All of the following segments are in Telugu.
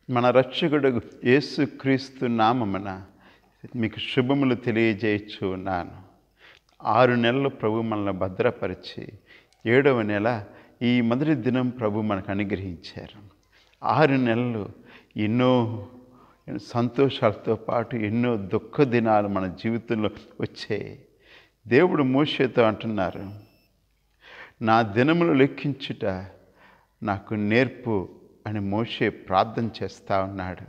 మన రక్షకుడు యేసుక్రీస్తు నామమున మీకు శుభములు తెలియజేయచ్చు ఉన్నాను ఆరు నెలలు ప్రభు మనల్ని భద్రపరిచి ఏడవ నెల ఈ మొదటి దినం ప్రభు మనకు అనుగ్రహించారు ఆరు నెలలు ఎన్నో సంతోషాలతో పాటు ఎన్నో దుఃఖ దినాలు మన జీవితంలో వచ్చాయి దేవుడు మోషేతో అంటున్నారు నా దినములు లెక్కించుట నాకు నేర్పు అని మోషే ప్రార్థన చేస్తూ ఉన్నాడు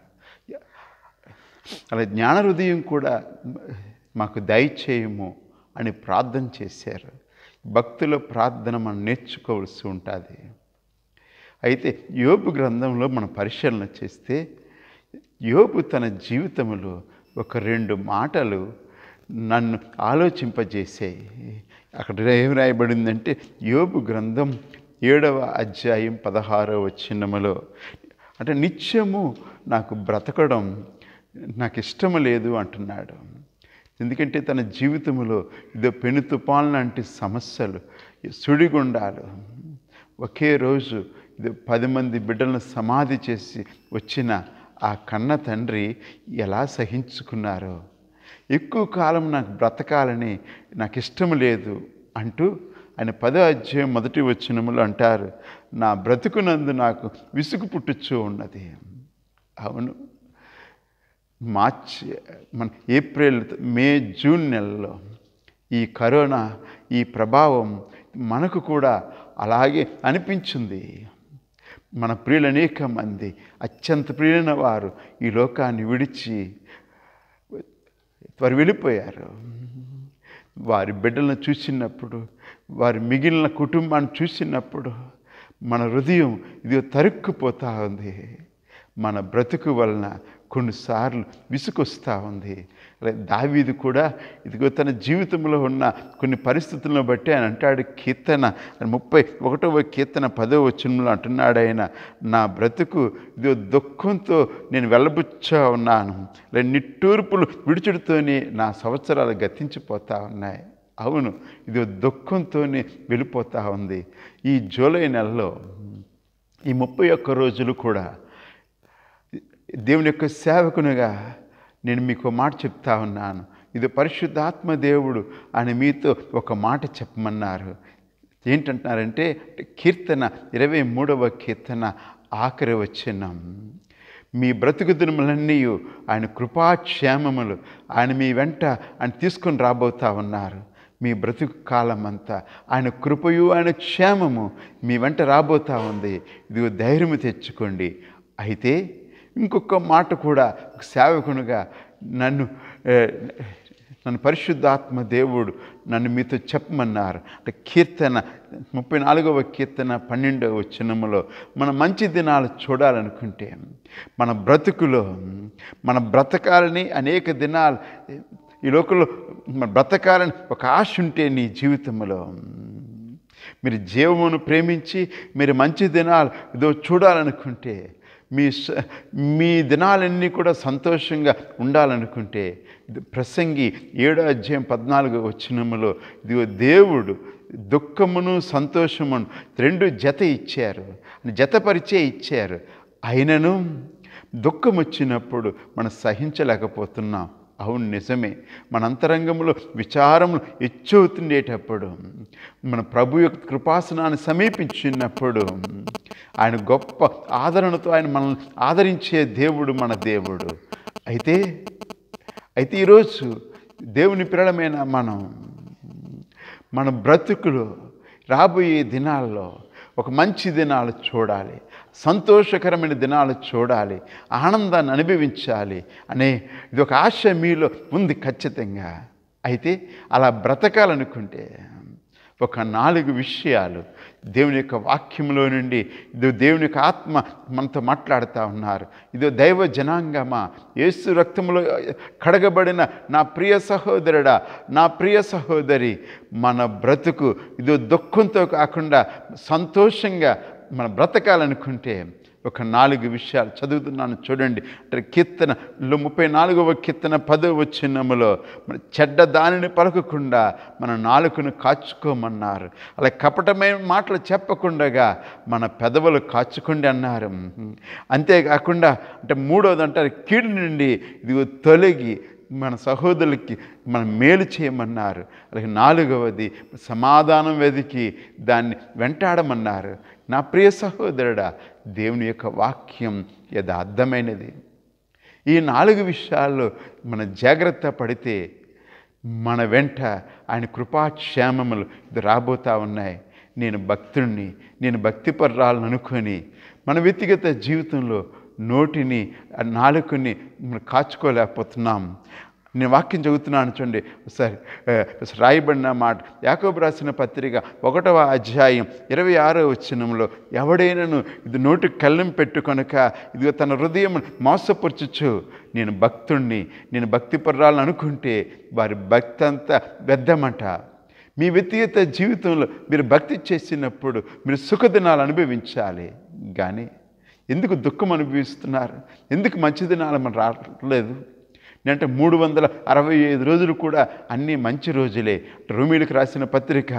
అలా జ్ఞాన హృదయం కూడా మాకు దయచేయము అని ప్రార్థన చేశారు భక్తుల ప్రార్థన మనం నేర్చుకోవాల్సి ఉంటుంది అయితే యోబు గ్రంథంలో మనం పరిశీలన చేస్తే యోబు తన జీవితంలో ఒక రెండు మాటలు నన్ను ఆలోచింపజేసాయి అక్కడ ఏమి రాయబడిందంటే యోబు గ్రంథం ఏడవ అధ్యాయం పదహారవ చిన్నములో అంటే నిత్యము నాకు బ్రతకడం నాకు ఇష్టం లేదు అంటున్నాడు ఎందుకంటే తన జీవితంలో ఇదో పెను తుపాన్ లాంటి సమస్యలు సుడిగుండాలు ఒకే రోజు ఇది పది మంది బిడ్డలను సమాధి చేసి వచ్చిన ఆ కన్న తండ్రి ఎలా సహించుకున్నారో ఎక్కువ కాలం నాకు బ్రతకాలని నాకు ఇష్టం లేదు అంటూ ఆయన పదో అధ్యాయం మొదటి వచ్చినములు అంటారు నా బ్రతుకునందు నాకు విసుగు పుట్టుచూ ఉన్నది అవును మార్చి మన ఏప్రిల్ మే జూన్ నెలలో ఈ కరోనా ఈ ప్రభావం మనకు కూడా అలాగే అనిపించింది మన ప్రియులు అనేక మంది అత్యంత ప్రియులైన వారు ఈ లోకాన్ని విడిచి వారు వెళ్ళిపోయారు వారి బిడ్డలను చూసినప్పుడు వారి మిగిలిన కుటుంబాన్ని చూసినప్పుడు మన హృదయం ఇది తరుక్కుపోతూ ఉంది మన బ్రతుకు వలన కొన్నిసార్లు విసుకొస్తూ ఉంది దావీదు కూడా ఇదిగో తన జీవితంలో ఉన్న కొన్ని పరిస్థితులను బట్టి ఆయన అంటాడు కీర్తన ముప్పై ఒకటవ కీర్తన పదవ వచనంలో అంటున్నాడు ఆయన నా బ్రతుకు ఇదిగో దుఃఖంతో నేను వెళ్ళబుచ్చా ఉన్నాను లేదా నిట్టూర్పులు విడుచుడుతోనే నా సంవత్సరాలు గతించిపోతా ఉన్నాయి అవును ఇది దుఃఖంతోనే వెళ్ళిపోతూ ఉంది ఈ జూలై నెలలో ఈ ముప్పై ఒక్క రోజులు కూడా దేవుని యొక్క సేవకునిగా నేను మీకు మాట చెప్తా ఉన్నాను ఇది పరిశుద్ధాత్మ దేవుడు అని మీతో ఒక మాట చెప్పమన్నారు ఏంటంటున్నారంటే కీర్తన ఇరవై మూడవ కీర్తన ఆఖరి వచ్చినాం మీ బ్రతుకు దినములన్నీ ఆయన కృపాక్షేమములు ఆయన మీ వెంట ఆయన తీసుకొని రాబోతా ఉన్నారు మీ బ్రతుకు కాలం అంతా ఆయన కృపయు ఆయన క్షేమము మీ వెంట రాబోతా ఉంది ఇది ధైర్యం తెచ్చుకోండి అయితే ఇంకొక మాట కూడా ఒక సేవకునిగా నన్ను నన్ను పరిశుద్ధాత్మ దేవుడు నన్ను మీతో చెప్పమన్నారు అంటే కీర్తన ముప్పై నాలుగవ కీర్తన పన్నెండవ వచనములో మన మంచి దినాలు చూడాలనుకుంటే మన బ్రతుకులో మన బ్రతకాలని అనేక దినాలు ఈ లోకంలో మన బ్రతకాలని ఒక ఆశ ఉంటే నీ జీవితంలో మీరు జీవమును ప్రేమించి మీరు మంచి దినాలు ఇదో చూడాలనుకుంటే మీ మీ దినాలన్నీ కూడా సంతోషంగా ఉండాలనుకుంటే ఇది ప్రసంగి ఏడో అధ్యాయం పద్నాలుగు వచ్చినములో ఇదిగో దేవుడు దుఃఖమును సంతోషమును రెండు జత ఇచ్చారు జతపరిచే ఇచ్చారు అయినను దుఃఖం వచ్చినప్పుడు మనం సహించలేకపోతున్నాం అవును నిజమే మన అంతరంగంలో విచారములు ఎచ్చవుతుండేటప్పుడు మన ప్రభు యొక్క కృపాసనాన్ని సమీపించినప్పుడు ఆయన గొప్ప ఆదరణతో ఆయన మనల్ని ఆదరించే దేవుడు మన దేవుడు అయితే అయితే ఈరోజు దేవుని పిల్లలమైన మనం మన బ్రతుకులో రాబోయే దినాల్లో ఒక మంచి దినాలు చూడాలి సంతోషకరమైన దినాలు చూడాలి ఆనందాన్ని అనుభవించాలి అనే ఇది ఒక ఆశ మీలో ఉంది ఖచ్చితంగా అయితే అలా బ్రతకాలనుకుంటే ఒక నాలుగు విషయాలు దేవుని యొక్క వాక్యంలో నుండి ఇది దేవుని యొక్క ఆత్మ మనతో మాట్లాడుతూ ఉన్నారు ఇదో దైవ జనాంగమా యేసు రక్తంలో కడగబడిన నా ప్రియ సహోదరుడా నా ప్రియ సహోదరి మన బ్రతుకు ఇదో దుఃఖంతో కాకుండా సంతోషంగా మన బ్రతకాలనుకుంటే ఒక నాలుగు విషయాలు చదువుతున్నాను చూడండి అంటే కీర్తనలో ముప్పై నాలుగవ కీర్తన పదవ వచ్చినములో మన చెడ్డ దానిని పలకకుండా మన నాలుకను కాచుకోమన్నారు అలా కపటమైన మాటలు చెప్పకుండగా మన పెదవులు కాచుకోండి అన్నారు అంతేకాకుండా అంటే మూడోది అంటారు కీడు నుండి ఇదిగో తొలగి మన సహోదరులకి మనం మేలు చేయమన్నారు అలాగే నాలుగవది సమాధానం వెతికి దాన్ని వెంటాడమన్నారు నా ప్రియ సహోదరుడా దేవుని యొక్క వాక్యం యథార్థమైనది ఈ నాలుగు విషయాల్లో మన జాగ్రత్త పడితే మన వెంట ఆయన కృపాక్షేమములు ఇది రాబోతా ఉన్నాయి నేను భక్తుడిని నేను భక్తిపర్రాలను అనుకొని మన వ్యక్తిగత జీవితంలో నోటిని ఆ నాలుకని మనం కాచుకోలేకపోతున్నాం నేను వాక్యం చదువుతున్నాను చూడండి ఒకసారి ఆ, రాయబడిన మాట యాకోబు రాసిన పత్రిక ఒకటవ అధ్యాయం ఇరవై ఆరో వచ్చినంలో ఎవడైనాను ఇది నోటి కళ్ళెం పెట్టుకొనక ఇదిగో తన హృదయం మోసపరచుచు నేను భక్తుణ్ణి నేను భక్తిపర్రాలను అనుకుంటే వారి భక్తి అంతా వ్యర్థమంట మీ వ్యక్తిగత జీవితంలో మీరు భక్తి చేసినప్పుడు మీరు సుఖదినాలు అనుభవించాలి కానీ ఎందుకు దుఃఖం అనుభవిస్తున్నారు ఎందుకు మంచి దినాలు మనం రావట్లేదు అంటే మూడు వందల అరవై ఐదు రోజులు కూడా అన్నీ మంచి రోజులే రోమిలకు రాసిన పత్రిక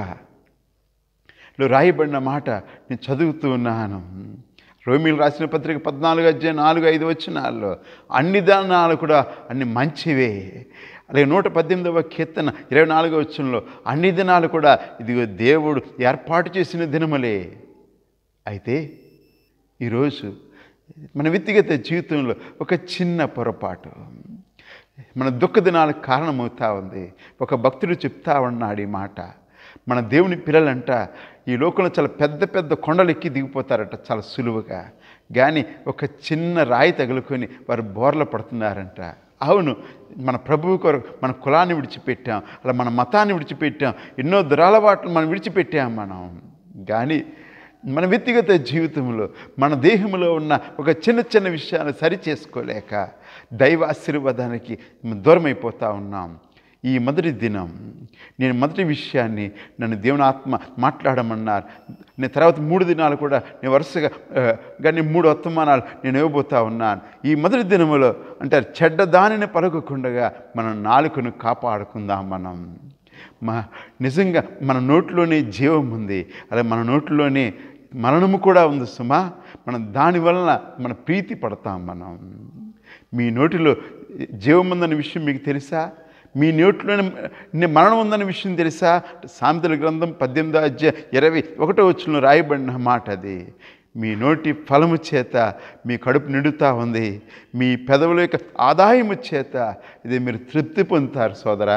లో రాయబడిన మాట నేను చదువుతూ ఉన్నాను రోమిలు రాసిన పత్రిక పద్నాలుగు అధ్యాయం నాలుగు ఐదు వచ్చినాల్లో అన్ని దానాలు కూడా అన్ని మంచివే అలాగే నూట పద్దెనిమిదవ కీర్తన ఇరవై నాలుగవ వచ్చంలో అన్ని దినాలు కూడా ఇదిగో దేవుడు ఏర్పాటు చేసిన దినములే అయితే ఈరోజు మన వ్యక్తిగత జీవితంలో ఒక చిన్న పొరపాటు మన దుఃఖ దినాలకు కారణమవుతా ఉంది ఒక భక్తుడు చెప్తా ఉన్నాడు ఈ మాట మన దేవుని పిల్లలంట ఈ లోకంలో చాలా పెద్ద పెద్ద కొండలు ఎక్కి దిగిపోతారట చాలా సులువుగా కానీ ఒక చిన్న రాయి తగులుకొని వారు బోర్ల పడుతున్నారంట అవును మన ప్రభువు కొరకు మన కులాన్ని విడిచిపెట్టాం అలా మన మతాన్ని విడిచిపెట్టాం ఎన్నో దురాలవాట్లు మనం విడిచిపెట్టాం మనం కానీ మన వ్యక్తిగత జీవితంలో మన దేహంలో ఉన్న ఒక చిన్న చిన్న విషయాలు సరి చేసుకోలేక దైవ ఆశీర్వాదానికి దూరం అయిపోతూ ఉన్నాం ఈ మొదటి దినం నేను మొదటి విషయాన్ని నన్ను దేవుని ఆత్మ మాట్లాడమన్నారు నేను తర్వాత మూడు దినాలు కూడా నేను వరుసగా ఆ, కానీ మూడు వర్తమానాలు నేను ఇవ్వబోతా ఉన్నాను ఈ మొదటి దినములో అంటే చెడ్డ దానిని పలకకుండగా మన నాలుకను కాపాడుకుందాం మనం మా నిజంగా మన నోట్లోనే జీవం ఉంది అలా మన నోట్లోనే మరణము కూడా ఉంది సుమా మనం దాని వలన మన ప్రీతి పడతాం మనం మీ నోటిలో జీవం ఉందన్న విషయం మీకు తెలుసా మీ నోటిలోనే ని- మరణం ఉందన్న విషయం తెలుసా సామెతల గ్రంథం పద్దెనిమిదో అధ్యాయ ఇరవై ఒకటో వచ్చిన రాయబడిన మాట అది మీ నోటి ఫలము చేత మీ కడుపు నిండుతా ఉంది మీ పెదవుల యొక్క ఆదాయము చేత ఇది మీరు తృప్తి పొందుతారు సోదరా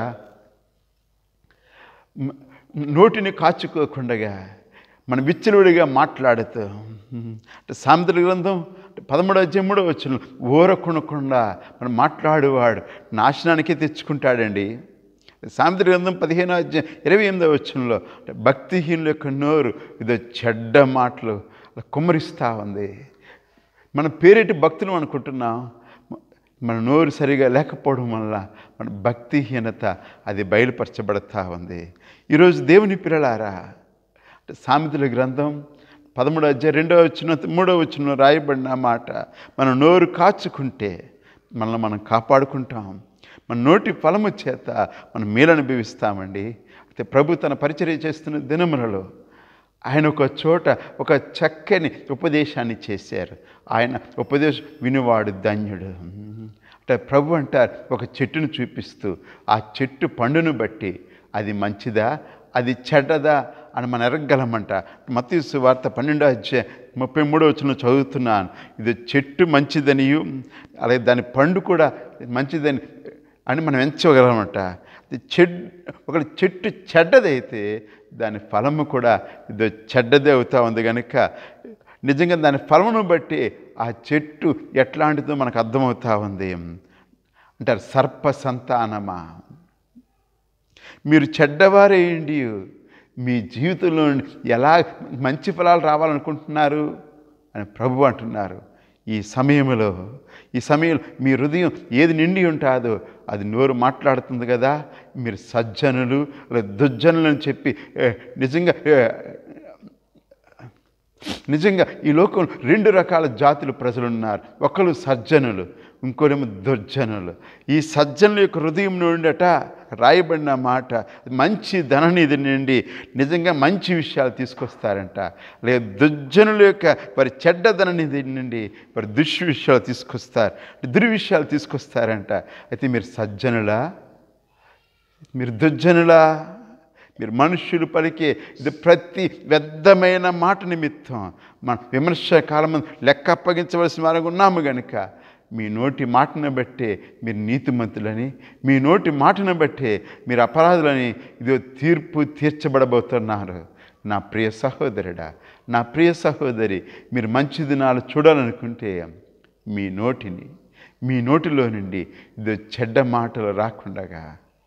మ- నోటిని కాచుకోకుండగా మన విచ్చలుడిగా మాట్లాడుతూ అంటే సామెతల గ్రంథం పదమూడో అధ్యాయం మూడో వచ్చిన ఊర కొనకుండా మనం మాట్లాడేవాడు నాశనానికే తెచ్చుకుంటాడండి సామెతల గ్రంథం పదిహేనో అధ్యాయం ఇరవై ఎనిమిదో వచ్చంలో భక్తిహీనుల యొక్క నోరు ఇదో చెడ్డ మాటలు అలా కుమ్మరిస్తూ ఉంది మన పేరేటి భక్తులు అనుకుంటున్నాం మన నోరు సరిగా లేకపోవడం వల్ల మన భక్తిహీనత అది బయలుపరచబడతా ఉంది ఈరోజు దేవుని పిల్లలారా అంటే సామెతల గ్రంథం పదమూడో అధ్యాయం రెండో వచ్చిన మూడో వచ్చిన రాయబడిన మాట మన నోరు కాచుకుంటే మనల్ని మనం కాపాడుకుంటాం మన నోటి ఫలము చేత మనం మేలు అనుభవిస్తామండి అయితే ప్రభు తన పరిచర్య చేస్తున్న దినములలో ఆయన ఒక చోట ఒక చక్కని ఉపదేశాన్ని చేశారు ఆయన ఉపదేశం వినివాడు ధన్యుడు అంటే ప్రభు అంటారు ఒక చెట్టును చూపిస్తూ ఆ చెట్టు పండును బట్టి అది మంచిదా అది చెడ్డదా అని మనం ఎరగలమంట మతీసు వార్త పన్నెండో అధ్యాయ ముప్పై మూడో వచ్చిన చదువుతున్నాను ఇది చెట్టు మంచిదనియు అలాగే దాని పండు కూడా మంచిదని అని మనం ఎంచగలమంట అది చెడ్ ఒక చెట్టు చెడ్డదైతే దాని ఫలము కూడా ఇది చెడ్డదే అవుతా ఉంది కనుక నిజంగా దాని ఫలమును బట్టి ఆ చెట్టు ఎట్లాంటిదో మనకు అర్థమవుతా ఉంది అంటారు సర్ప సంతానమా మీరు చెడ్డవారేయండి మీ జీవితంలో ఎలా మంచి ఫలాలు రావాలనుకుంటున్నారు అని ప్రభు అంటున్నారు ఈ సమయంలో ఈ సమయంలో మీ హృదయం ఏది నిండి ఉంటుందో అది నోరు మాట్లాడుతుంది కదా మీరు సజ్జనులు లేదా దుర్జనులు అని చెప్పి ఏ, నిజంగా ఏ, నిజంగా ఈ లోకం రెండు రకాల జాతులు ప్రజలు ఉన్నారు ఒకరు సజ్జనులు ఇంకోరేమో దుర్జనులు ఈ సజ్జనుల యొక్క హృదయం నుండట రాయబడిన మాట మంచి ధననిధి నుండి నిజంగా మంచి విషయాలు తీసుకొస్తారంట లేదా దుర్జనుల యొక్క వారి చెడ్డ ధననిధి నుండి వారి దుష్య విషయాలు తీసుకొస్తారు దుర్విషయాలు తీసుకొస్తారంట అయితే మీరు సజ్జనులా మీరు దుర్జనులా మీరు మనుష్యులు పలికే ఇది ప్రతి వ్యర్థమైన మాట నిమిత్తం మన విమర్శ కాలం లెక్క అప్పగించవలసిన వారు ఉన్నాము గనుక మీ నోటి మాటను బట్టే మీరు నీతిమంతులని మీ నోటి మాటను బట్టే మీరు అపరాధులని ఇది తీర్పు తీర్చబడబోతున్నారు నా ప్రియ సహోదరుడా నా ప్రియ సహోదరి మీరు మంచి దినాలు చూడాలనుకుంటే మీ నోటిని మీ నోటిలో నుండి ఇది చెడ్డ మాటలు రాకుండగా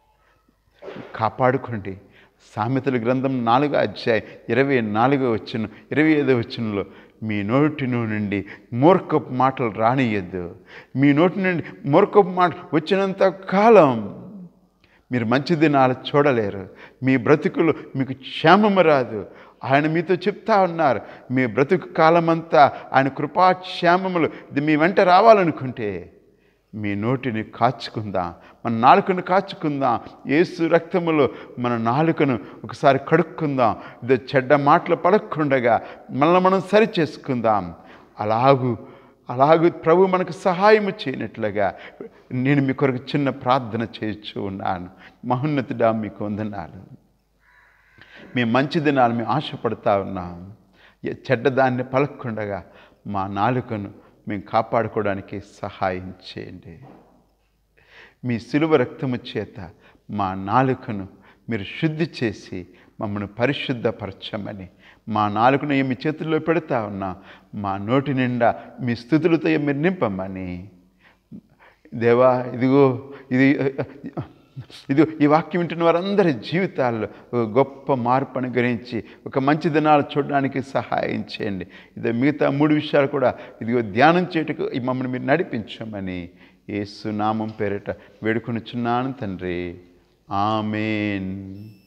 కాపాడుకోండి సామెతల గ్రంథం నాలుగో అధ్యాయం ఇరవై నాలుగో వచ్చిన ఇరవై ఐదో వచ్చినలో మీ నోటి నుండి మూర్ఖపు మాటలు రానియద్దు మీ నోటి నుండి మూర్ఖపు మాట వచ్చినంత కాలం మీరు మంచి దినాలు చూడలేరు మీ బ్రతుకులు మీకు క్షేమము రాదు ఆయన మీతో చెప్తా ఉన్నారు మీ బ్రతుకు కాలమంతా ఆయన కృపాక్షేమములు ఇది మీ వెంట రావాలనుకుంటే మీ నోటిని కాచుకుందాం మన నాలుకను కాచుకుందాం ఏసు రక్తములో మన నాలుకను ఒకసారి కడుక్కుందాం ఇది చెడ్డ మాటలు పడకుండగా మనల్ని మనం సరి చేసుకుందాం అలాగూ అలాగూ ప్రభు మనకు సహాయము చేయనట్లుగా నేను మీ కొరకు చిన్న ప్రార్థన చేయొచ్చు ఉన్నాను మహోన్నతుడా మీకు వందనాలు మేము మంచి దినాలు మేము ఆశపడతా ఉన్నాం ఏ చెడ్డదాన్ని పలక్కుండగా మా నాలుకను మేము కాపాడుకోవడానికి సహాయం చేయండి మీ సిలువ రక్తము చేత మా నాలుకను మీరు శుద్ధి చేసి మమ్మల్ని పరిశుద్ధపరచమని మా నాలుకను మీ చేతుల్లో పెడతా ఉన్నా మా నోటి నిండా మీ స్థుతులతో మీరు నింపమని దేవా ఇదిగో ఇది ఇది ఈ వాక్యం వింటున్న వారందరి జీవితాల్లో ఒక గొప్ప మార్పు అనుగ్రహించి ఒక మంచి దినాలు చూడడానికి సహాయం చేయండి ఇది మిగతా మూడు విషయాలు కూడా ఇదిగో ధ్యానం చేయటకు ఈ మమ్మల్ని మీరు నడిపించమని యేసు నామం పేరిట వేడుకొనిచున్నాను తండ్రి ఆమెన్